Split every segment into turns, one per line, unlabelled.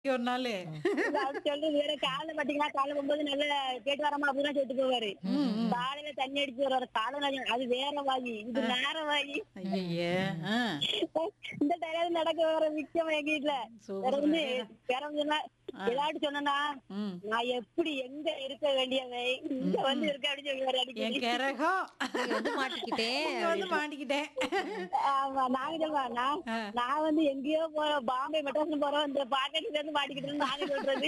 ஒரு நாளு
அப்படி சொல்றது வேற காலைல பாத்தீங்கன்னா காலைல போகும்போது நல்லா கேட்டு வரமா அப்படிதான் சொல்லிட்டு போவாரு காலையில தண்ணி அடிச்சு வருவாரு காலையில அது வேற வாயி இது வேற வாயி
ஐயே
இந்த டைலாக் நடக்க வர முக்கியம் எங்க வீட்டுல
Super,
வேற வந்து வேற வந்து என்ன, ஏதாட்டு சொன்னா
ம்
நான் எப்படி எங்க இருக்க வேண்டியவை இங்க வந்து இருக்க அப்படின்னு சொல்லுவாரு
என்
அடிக்கடி
கரகம்
இங்க வந்து மாட்டிக்கிட்டேன்
இங்க வந்து மாட்டிக்கிட்டேன்
ஆமா நாங்க சொல்லுவோம் நான் நான் வந்து எங்கேயோ போறோம் பாம்பே மெட்ராஸ் போறோம் இந்த பாக்கெட்ல இருந்து மாட்டிக்கிட்டு நாங்க சொல்றது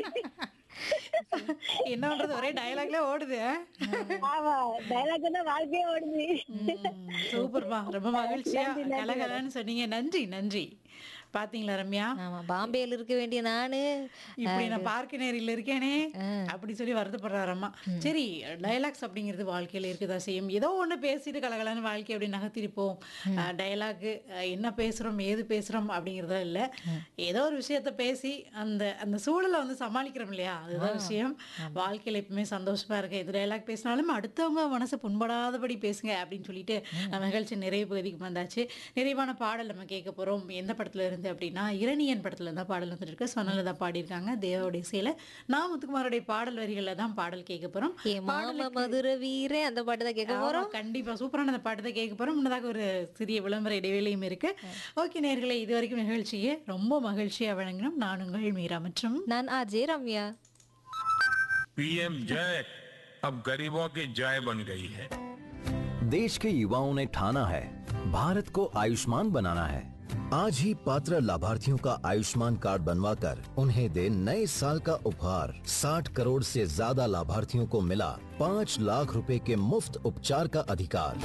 என்ன பண்றது ஒரே டயலாக்ல ஓடுது
ஆமா டைலாக் தான் வாழ்க்கையே ஓடுது
சூப்பர்மா ரொம்ப மகிழ்ச்சியா கலகலன்னு சொன்னீங்க நன்றி நன்றி பாத்தீங்களா ரம்யா
ஆமா பாம்பேல இருக்க வேண்டிய நானு
இப்படி நான் பார்க்க நேரில் இருக்கேனே அப்படி சொல்லி வருத்தப்படுறாரம்மா சரி டயலாக்ஸ் அப்படிங்கிறது வாழ்க்கையில இருக்குதா செய்யும் ஏதோ ஒண்ணு பேசிட்டு கலகலன்னு வாழ்க்கை அப்படி நகர்த்திருப்போம் டயலாக் என்ன பேசுறோம் ஏது பேசுறோம் அப்படிங்கறதா இல்ல ஏதோ ஒரு விஷயத்த பேசி அந்த அந்த சூழலை வந்து சமாளிக்கிறோம் இல்லையா அதுதான் விஷயம் வாழ்க்கையில எப்பவுமே சந்தோஷமா இருக்க எது டயலாக் பேசினாலும் அடுத்தவங்க மனசு புண்படாதபடி பேசுங்க அப்படின்னு சொல்லிட்டு நம்ம நிகழ்ச்சி நிறைவு பகுதிக்கு வந்தாச்சு நிறைவான பாடல் நம்ம கேட்க போறோம் எந்த படத்துல இருந்து அப்படின்னா இரணியன் படத்துல இருந்தா பாடல் வந்துட்டு இருக்கு சொன்னலதா பாடியிருக்காங்க தேவோட இசையில நான் முத்துக்குமாரோடைய பாடல் வரிகள்ல தான் பாடல் கேட்க போறோம்
ஏ மாம மதுர வீரே அந்த பாட்டு தான் கேட்க போறோம்
ஆமா, கண்டிப்பா சூப்பரான அந்த பாட்டு தான் கேட்க போறோம் முன்னதாக ஒரு சிறிய விளம்பர இடைவேளையும் இருக்கு ஓகே நேர்களே இது வரைக்கும் நிகழ்ச்சியை ரொம்ப மகிழ்ச்சியா வழங்கினோம் நான் உங்கள் மீரா மற்றும்
நான் ஆர்ஜே ரம்யா
पीएम जय अब गरीबों की जय बन गई है
देश के युवाओं ने ठाना है भारत को आयुष्मान बनाना है आज ही पात्र लाभार्थियों का आयुष्मान कार्ड बनवाकर उन्हें दे नए साल का उपहार 60 करोड़ से ज्यादा लाभार्थियों को मिला 5 लाख रुपए के मुफ्त उपचार का अधिकार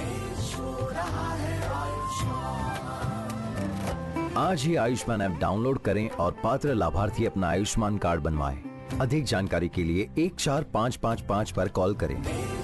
आज ही आयुष्मान ऐप डाउनलोड करें और पात्र लाभार्थी अपना आयुष्मान कार्ड बनवाएं। अधिक जानकारी के लिए एक चार पाँच पाँच पाँच पर कॉल करें